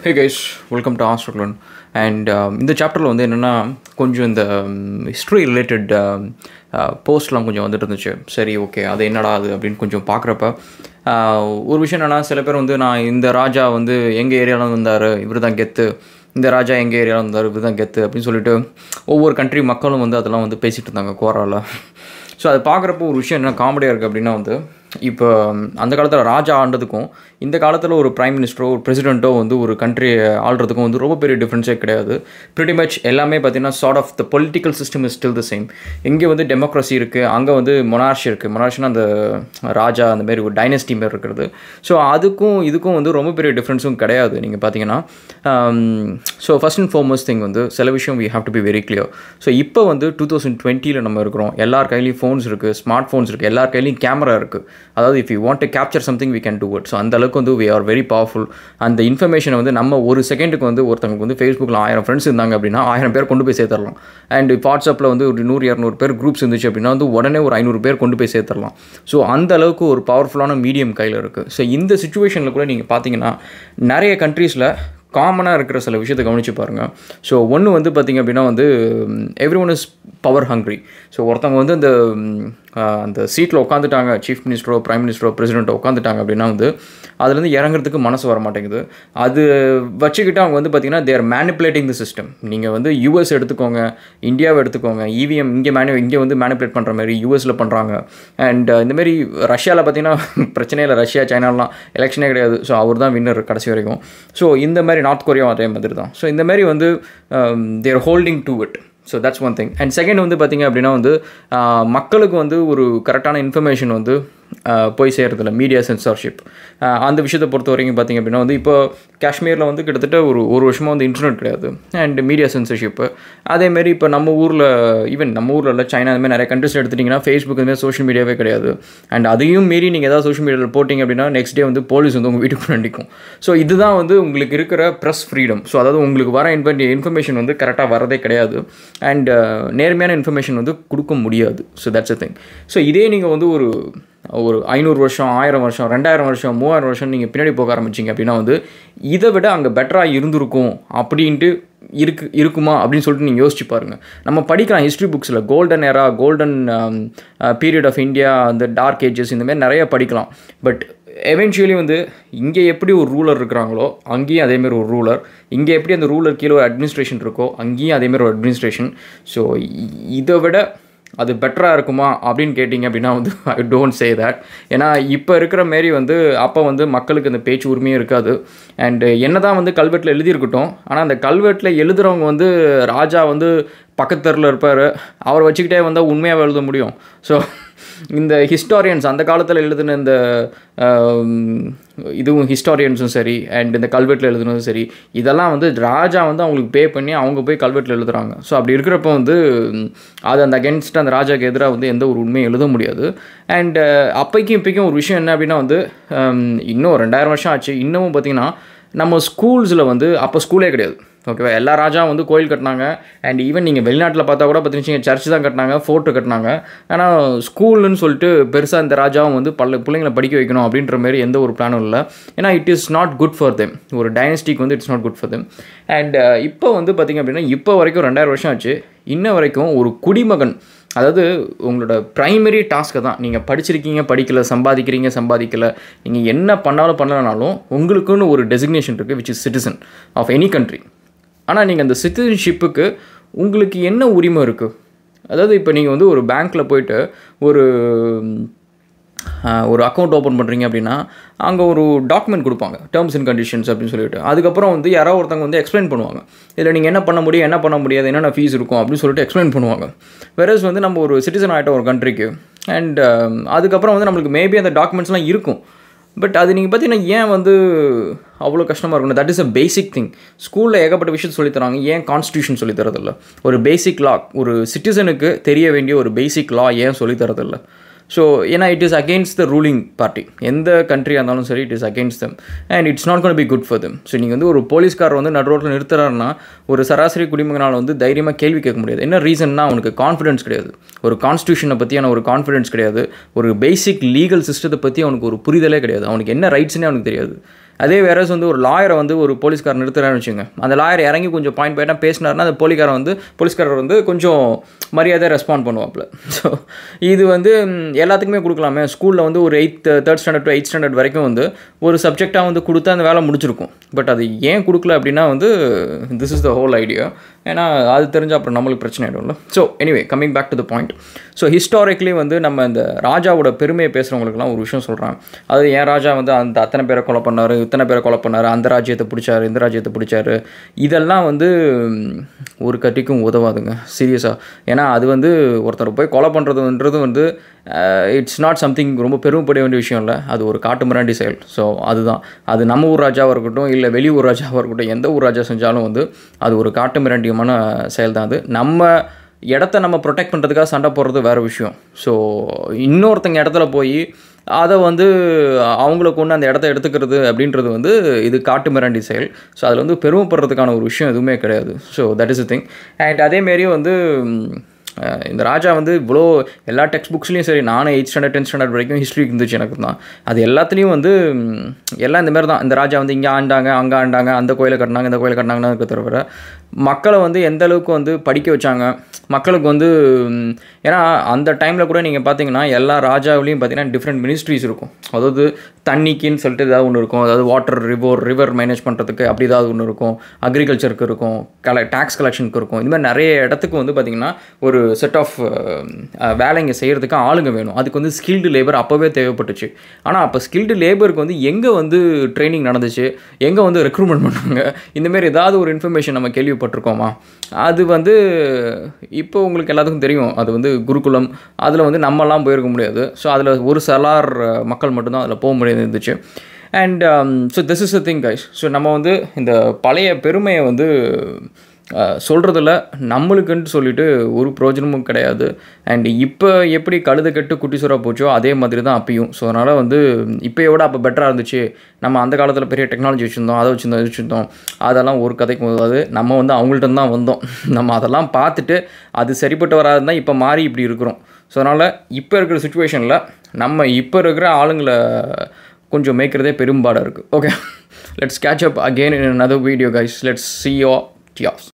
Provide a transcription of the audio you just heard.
hey guys welcome to ஆஸ்ட்ரக்லன் and இந்த சாப்டரில் வந்து என்னென்னா கொஞ்சம் இந்த ஹிஸ்ட்ரி ரிலேட்டட் போஸ்ட்லாம் கொஞ்சம் வந்துட்டு இருந்துச்சு சரி ஓகே அது என்னடா அது அப்படின்னு கொஞ்சம் பார்க்குறப்ப ஒரு விஷயம் என்னென்னா சில பேர் வந்து நான் இந்த ராஜா வந்து எங்கள் ஏரியாவில் வந்தார் இவர் தான் கெத்து இந்த ராஜா எங்கள் ஏரியாவில் வந்தார் இவர் தான் கெத்து அப்படின்னு சொல்லிட்டு ஒவ்வொரு கண்ட்ரி மக்களும் வந்து அதெல்லாம் வந்து பேசிகிட்டு இருந்தாங்க கோராவில் ஸோ அது பார்க்குறப்போ ஒரு விஷயம் என்ன காமெடியாக இருக்குது அப்படின்னா வந்து இப்போ அந்த காலத்தில் ராஜா ஆண்டதுக்கும் இந்த காலத்தில் ஒரு ப்ரைம் மினிஸ்டரோ ஒரு பிரசிடெண்ட்டோ வந்து ஒரு கண்ட்ரி ஆள்றதுக்கும் வந்து ரொம்ப பெரிய டிஃப்ரென்ஸே கிடையாது ப்ரிட்டி மச் எல்லாமே பார்த்தீங்கன்னா sort of the political system is still the same இங்கே வந்து டெமோக்ரஸி இருக்குது அங்கே வந்து மொனார்ஷி இருக்குது மொனார்ஷினா அந்த ராஜா அந்த மாதிரி ஒரு டைனஸ்டி மாரி இருக்கிறது ஸோ அதுக்கும் இதுக்கும் வந்து ரொம்ப பெரிய டிஃப்ரென்ஸும் கிடையாது நீங்கள் பார்த்தீங்கன்னா so first and foremost thing வந்து சில விஷயம் we have to be very clear so இப்போ வந்து டூ தௌசண்ட் டுவெண்ட்டியில் நம்ம இருக்கிறோம் எல்லார் கையிலையும் ஃபோன்ஸ் இருக்குது ஸ்மார்ட் ஃபோன்ஸ் இருக்குது எல்லார் கையிலையும் கேமரா இருக்குது அதாவது if you want to capture something we can do it so அந்த அளவுக்கு வந்து வி ஆர் வெரி பவர்ஃபுல் அந்த இன்ஃபர்மேஷனை வந்து நம்ம ஒரு செகண்டுக்கு வந்து ஒருத்தவங்களுக்கு வந்து ஃபேஸ்புக்கில் ஆயிரம் ஃப்ரெண்ட்ஸ் இருந்தாங்க அப்படின்னா ஆயிரம் பேர் கொண்டு போய் சேர்த்துடலாம் அண்ட் வாட்ஸ்அப்பில் வந்து ஒரு நூறு இரநூறு பேர் குரூப்ஸ் இருந்துச்சு அப்படின்னா வந்து உடனே ஒரு ஐநூறு பேர் கொண்டு போய் சேர்த்துடலாம் ஸோ அந்த அளவுக்கு ஒரு பவர்ஃபுல்லான மீடியம் கையில் இருக்குது ஸோ இந்த சுச்சுவேஷனில் கூட நீங்கள் பார்த்தீங்கன்னா நிறைய கண்ட்ரீஸில் காமனாக இருக்கிற சில விஷயத்தை கவனித்து பாருங்கள் ஸோ ஒன்று வந்து பார்த்திங்க அப்படின்னா வந்து every one is power hungry so ஒருத்தவங்க வந்து அந்த அந்த சீட்டில் உட்காந்துட்டாங்க சீஃப் மினிஸ்டரோ ப்ரைம் மினிஸ்டரோ பிரசிடெண்ட்டோ உட்காந்துட்டாங்க அப்படின்னா வந்து அதுலேருந்து இறங்குறதுக்கு மனசு வர மாட்டேங்குது அது வச்சுக்கிட்டு அவங்க வந்து பார்த்திங்கன்னா தேர் மேனிப்புலேட்டிங் த சிஸ்டம் நீங்கள் வந்து யூஎஸ் எடுத்துக்கோங்க இந்தியாவை எடுத்துக்கோங்க இவிஎம் இங்கே மேனு இங்கே வந்து மேனிப்புலேட் பண்ணுற மாதிரி யூஎஸில் பண்ணுறாங்க அண்ட் இந்தமாரி ரஷ்யாவில் பார்த்தீங்கன்னா பிரச்சனையே இல்லை ரஷ்யா சைனாலாம் எலெக்ஷனே கிடையாது ஸோ அவர் தான் வின்னர் கடைசி வரைக்கும் ஸோ இந்த மாதிரி நார்த் கொரியா அதே மாதிரி தான் ஸோ இந்த மாதிரி வந்து they're holding to it so that's one thing and second வந்து பார்த்திங்க அப்படின்னா வந்து மக்களுக்கு வந்து ஒரு கரெக்டான இன்ஃபர்மேஷன் வந்து போய் சேர்றதில்ல மீடியா சென்சார்ஷிப் அந்த விஷயத்தை பொறுத்த வரைக்கும் பார்த்திங்க அப்படின்னா வந்து இப்போ காஷ்மீரில் வந்து கிட்டத்தட்ட ஒரு ஒரு வருஷமாக வந்து இன்டர்நெட் கிடையாது அண்ட் மீடியா சென்சர்ஷிப்பு அதேமாரி இப்போ நம்ம ஊரில் ஈவன் நம்ம ஊரில் இல்லை சைனா அதுமாதிரி நிறைய கண்ட்ரிஸ் எடுத்துட்டிங்கன்னா ஃபேஸ்புக் அதுமாதிரி சோஷியல் மீடியாவே கிடையாது அண்ட் அதையும் மீறி நீங்கள் ஏதாவது சோஷியல் மீடியாவில் போட்டிங்க அப்படின்னா நெக்ஸ்ட் டே வந்து போலீஸ் வந்து உங்கள் வீட்டுக்கு நிற்கும் ஸோ இதுதான் வந்து உங்களுக்கு இருக்கிற ப்ரெஸ் ஃப்ரீடம் ஸோ அதாவது உங்களுக்கு வர இன்ஃப இன்ஃபர்மேஷன் வந்து கரெக்டாக வரதே கிடையாது அண்ட் நேர்மையான இன்ஃபர்மேஷன் வந்து கொடுக்க முடியாது so that's a thing so இதே நீங்கள் வந்து ஒரு ஒரு ஐநூறு வருஷம் ஆயிரம் வருஷம் ரெண்டாயிரம் வருஷம் மூவாயிரம் வருஷம் நீங்கள் பின்னாடி போக ஆரம்பிச்சிங்க அப்படின்னா வந்து இதை விட அங்கே பெட்டராக இருந்திருக்கும் அப்படின்ட்டு இருக்கு இருக்குமா அப்படின்னு சொல்லிட்டு நீங்கள் யோசிச்சு பாருங்கள் நம்ம படிக்கலாம் ஹிஸ்ட்ரி புக்ஸில் golden era golden period of India அந்த டார்க் ஏஜஸ் இந்தமாதிரி நிறைய படிக்கலாம் பட் எவென்ச்சுவலி வந்து இங்கே எப்படி ஒரு ரூலர் இருக்கிறாங்களோ அங்கேயும் அதேமாரி ஒரு ரூலர் இங்கே எப்படி அந்த ரூலர் கீழே ஒரு அட்மினிஸ்ட்ரேஷன் இருக்கோ அங்கேயும் அதேமாரி ஒரு அட்மினிஸ்ட்ரேஷன் ஸோ இதை விட அது பெட்டராக இருக்குமா அப்படின்னு கேட்டிங்க அப்படின்னா வந்து ஐ டோன்ட் சே தட் ஏன்னா இப்போ இருக்கிற மாரி வந்து அப்போ வந்து மக்களுக்கு அந்த பேச்சு உரிமையும் இருக்காது அண்டு என்ன தான் வந்து கல்வெட்டில் எழுதியிருக்கட்டும் ஆனால் அந்த கல்வெட்டில் எழுதுகிறவங்க வந்து ராஜா வந்து பக்கத்தரில் இருப்பார் அவரை வச்சுக்கிட்டே வந்தால் உண்மையாக எழுத முடியும் ஸோ இந்த ஹிஸ்டாரியன்ஸ் அந்த காலத்தில் எழுதின இந்த இதுவும் ஹிஸ்டாரியன்ஸும் சரி அண்ட் இந்த கல்வெட்டில் எழுதுனதும் சரி இதெல்லாம் வந்து ராஜா வந்து அவங்களுக்கு பே பண்ணி அவங்க போய் கல்வெட்டில் எழுதுகிறாங்க ஸோ அப்படி இருக்கிறப்ப வந்து அது அந்த அகேன்ஸ்ட் அந்த ராஜாக்கு எதிராக வந்து எந்த ஒரு உண்மையும் எழுத முடியாது அண்ட் அப்பைக்கும் இப்போக்கும் ஒரு விஷயம் என்ன அப்படின்னா வந்து இன்னும் ரெண்டாயிரம் வருஷம் ஆச்சு இன்னமும் பார்த்திங்கன்னா நம்ம ஸ்கூல்ஸில் வந்து அப்போ ஸ்கூலே கிடையாது ஓகேவா எல்லா ராஜாவும் வந்து கோயில் கட்டினாங்க அண்ட் ஈவன் நீங்கள் வெளிநாட்டில் பார்த்தா கூட பார்த்தீங்கன்னா சர்ச் தான் கட்டினாங்க ஃபோர்ட்டு கட்டினாங்க ஆனால் ஸ்கூல்னு சொல்லிட்டு பெருசாக இந்த ராஜாவும் வந்து பல பிள்ளைங்களை படிக்க வைக்கணும் அப்படின்ற மாதிரி எந்த ஒரு பிளானும் இல்லை ஏன்னா it is not good for them ஒரு டைனஸ்டிக் வந்து it's not good for them and இப்போ வந்து பார்த்திங்க அப்படின்னா இப்போ வரைக்கும் ரெண்டாயிரம் வருஷம் ஆச்சு இன்ன வரைக்கும் ஒரு குடிமகன் அதாவது உங்களோட ப்ரைமரி டாஸ்க்கை தான் நீங்கள் படிச்சிருக்கீங்க படிக்கல சம்பாதிக்கிறீங்க சம்பாதிக்கல நீங்கள் என்ன பண்ணாலும் பண்ணலனாலும் உங்களுக்குன்னு ஒரு டெசிக்னேஷன் இருக்குது which is citizen of any country ஆனால் நீங்கள் அந்த சிட்டிசன்ஷிப்புக்கு உங்களுக்கு என்ன உரிமை இருக்குது அதாவது இப்போ நீங்கள் வந்து ஒரு பேங்க்கில் போயிட்டு ஒரு ஒரு அக்கௌண்ட் ஓப்பன் பண்ணுறீங்க அப்படின்னா அங்கே ஒரு டாக்குமெண்ட் கொடுப்பாங்க டேர்ம்ஸ் அண்ட் கண்டிஷன்ஸ் அப்படின்னு சொல்லிட்டு அதுக்கப்புறம் வந்து யாராவது ஒருத்தவங்க வந்து எக்ஸ்பிளைன் பண்ணுவாங்க இதில் நீங்கள் என்ன பண்ண முடியும் என்ன பண்ண முடியாது என்னென்ன ஃபீஸ் இருக்கும் அப்படின்னு சொல்லிட்டு எக்ஸ்பிளைன் பண்ணுவாங்க வேறஸ் வந்து நம்ம ஒரு சிட்டிசன் ஆகிட்டோம் ஒரு கண்ட்ரிக்கு அண்ட் அதுக்கப்புறம் வந்து நம்மளுக்கு மேபி அந்த டாக்குமெண்ட்ஸ்லாம் இருக்கும் பட் அது நீங்கள் பார்த்தீங்கன்னா ஏன் வந்து அவ்வளோ கஷ்டமாக இருக்கணும் that is a basic thing ஸ்கூலில் ஏகப்பட்ட விஷயத்தை சொல்லித்தராங்க ஏன் கான்ஸ்டியூஷன் சொல்லித்தரதில்ல ஒரு பேசிக் லா ஒரு சிட்டிசனுக்கு தெரிய வேண்டிய ஒரு பேசிக் லா ஏன் சொல்லித்தரதில்ல ஸோ ஏன்னா it is against the ruling party எந்த கண்ட்ரியாக இருந்தாலும் சரி it is against them and it's not gonna be good for them so நீங்கள் வந்து ஒரு போலீஸ்கார் வந்து நடு ரோட்டில் நிறுத்துறாருன்னா ஒரு சராசரி குடிமகனால் வந்து தைரியமாக கேள்வி கேட்க முடியாது என்ன ரீசன்னா அவனுக்கு கான்ஃபிடன்ஸ் கிடையாது ஒரு கான்ஸ்டியூஷனை பற்றியான ஒரு கான்ஃபிடன்ஸ் கிடையாது ஒரு பேசிக் லீகல் சிஸ்டத்தை பற்றி அவனுக்கு ஒரு புரிதலே கிடையாது அவனுக்கு என்ன ரைட்ஸ்னே அவனுக்கு தெரியாது அதே வேற வந்து ஒரு லாயரை வந்து ஒரு போலீஸ்காரர் நிறுத்துறான்னு வச்சுங்க அந்த லாயர் இறங்கி கொஞ்சம் பாயிண்ட் பாயிண்டாக பேசினாருன்னா அந்த போலீஸ்காரன் வந்து போலீஸ்காரர் வந்து கொஞ்சம் மரியாதையாக ரெஸ்பாண்ட் பண்ணுவாப்புல ஸோ இது வந்து ம், எல்லாத்துக்குமே கொடுக்கலாமே ஸ்கூலில் வந்து ஒரு eighth third standard to eight standard வரைக்கும் வந்து ஒரு சப்ஜெக்டாக வந்து கொடுத்தா அந்த வேலை முடிச்சிருக்கும் பட் அது ஏன் கொடுக்கல அப்படின்னா வந்து this is the whole idea ஏன்னா அது தெரிஞ்ச அப்புறம் நம்மளுக்கு பிரச்சனை ஆகிடும்ல so anyway coming back to the point so historically வந்து நம்ம இந்த ராஜாவோட பெருமையை பேசுகிறவங்களுக்குலாம் ஒரு விஷயம் சொல்கிறாங்க அது ஏன் ராஜா வந்து அந்த அத்தனை பேரை கொலை பண்ணார் இத்தனை பேரை கொலை பண்ணார் அந்த ராஜ்யத்தை பிடிச்சாரு இந்த ராஜ்யத்தை பிடிச்சாரு இதெல்லாம் வந்து ம், ஒரு கட்டிக்கும் உதவாதுங்க சீரியஸாக ஏன்னா அது வந்து ஒருத்தர் போய் கொலை பண்ணுறதுன்றது வந்து இட்ஸ் நாட் சம்திங் ரொம்ப பெருமைப்பட வேண்டிய விஷயம் இல்லை அது ஒரு காட்டு மிராண்டி செயல் ஸோ அதுதான் அது நம்ம ஊர் ராஜாவாக இருக்கட்டும் இல்லை வெளியூர் ராஜாவாக இருக்கட்டும் எந்த ஊர் ராஜா செஞ்சாலும் வந்து அது ஒரு காட்டு மிராண்டியமான செயல் தான் அது நம்ம இடத்த நம்ம ப்ரொடெக்ட் பண்ணுறதுக்காக சண்டை போடுறது வேறு விஷயம் ஸோ இன்னொருத்தங்க இடத்துல போய் அதை வந்து அவங்கள கொண்டு அந்த இடத்த எடுத்துக்கிறது அப்படின்றது வந்து இது காட்டு மிராண்டி செயல் ஸோ அதில் வந்து பெருமைப்படுறதுக்கான ஒரு விஷயம் எதுவுமே கிடையாது so that is the thing and அதேமாரி வந்து ம், அஹ் இந்த ராஜா வந்து இவ்வளோ எல்லா டெக்ஸ்ட் புக்ஸ்லேயும் சரி நானும் எயிட் ஸ்டாண்டர்ட் டென்த் ஸ்டாண்டர்ட் வரைக்கும் ஹிஸ்ட்ரி இருந்துச்சு எனக்கு தான் அது எல்லாத்துலேயும் வந்து ம், எல்லாம் இந்த மாதிரி தான் இந்த ராஜா வந்து இங்கே ஆண்டாங்க அங்கே ஆண்டாங்க அந்த கோயிலை கட்டினாங்க இந்த கோயிலை கட்டினாங்கன்னு இருக்க தவிர மக்களை வந்து எந்த அளவுக்கு வந்து படிக்க வச்சாங்க மக்களுக்கு வந்து ம், ஏன்னா அந்த டைமில் கூட நீங்கள் பார்த்தீங்கன்னா எல்லா ராஜாவிலையும் பார்த்தீங்கன்னா டிஃப்ரெண்ட் மினிஸ்ட்ரிஸ் இருக்கும் அதாவது தண்ணிக்குன்னு சொல்லிட்டு ஏதாவது ஒன்று இருக்கும் அதாவது வாட்டர் ரிவர் ரிவர் மேனேஜ் பண்ணுறதுக்கு அப்படி ஏதாவது ஒன்று இருக்கும் அக்ரிகல்ச்சருக்கு இருக்கும் கல டேக்ஸ் கலெக்ஷனுக்கு இருக்கும் இந்த மாதிரி நிறைய இடத்துக்கு வந்து பார்த்திங்கன்னா ஒரு செட் ஆஃப் வேலைங்க செய்கிறதுக்கு ஆளுங்க வேணும் அதுக்கு வந்து ஸ்கில்டு லேபர் அப்போவே தேவைப்பட்டுச்சு ஆனால் அப்போ ஸ்கில்டு லேபருக்கு வந்து எங்கே வந்து ட்ரைனிங் நடந்துச்சு எங்கே வந்து ரெக்ரூட்மெண்ட் பண்ணாங்க இந்தமாரி ஏதாவது ஒரு இன்ஃபர்மேஷன் நம்ம கேள்விப்பட்டிருக்கோமா அது வந்து இப்போ உங்களுக்கு எல்லாத்துக்கும் தெரியும் அது வந்து குருகுலம் அதில் வந்து நம்மலாம் போயிருக்க முடியாது ஸோ அதில் ஒரு சலார் அஹ், மக்கள் மட்டும்தான் அதில் போக முடியாது இருந்துச்சு and so this is a thing guys so நம்ம வந்து இந்த பழைய பெருமையை வந்து சொல்கிறதில்ல நம்மளுக்குன்ட்டு சொல்லிட்டு ஒரு பிரயோஜனமும் கிடையாது அண்ட் இப்போ எப்படி கழுத கெட்டு குட்டி சுறா போச்சோ அதே மாதிரி தான் அப்பயும் ஸோ அதனால் வந்து இப்போயை விட அப்போ பெட்டராக இருந்துச்சு நம்ம அந்த காலத்தில் பெரிய டெக்னாலஜி வச்சுருந்தோம் அதை வச்சுருந்தோம் இது வச்சுருந்தோம் அதெல்லாம் ஒரு கதைக்கு உதவாது நம்ம வந்து அவங்கள்ட்ட தான் வந்தோம் நம்ம அதெல்லாம் பார்த்துட்டு அது சரிப்பட்டு வராதுன்னு தான் இப்போ மாறி இப்படி இருக்கிறோம் ஸோ அதனால் இப்போ இருக்கிற சுச்சுவேஷனில் நம்ம இப்போ இருக்கிற ஆளுங்களை கொஞ்சம் மேய்க்கிறதே பெரும்பாடாக இருக்குது okay let's catch up again in another video guys let's see your Dias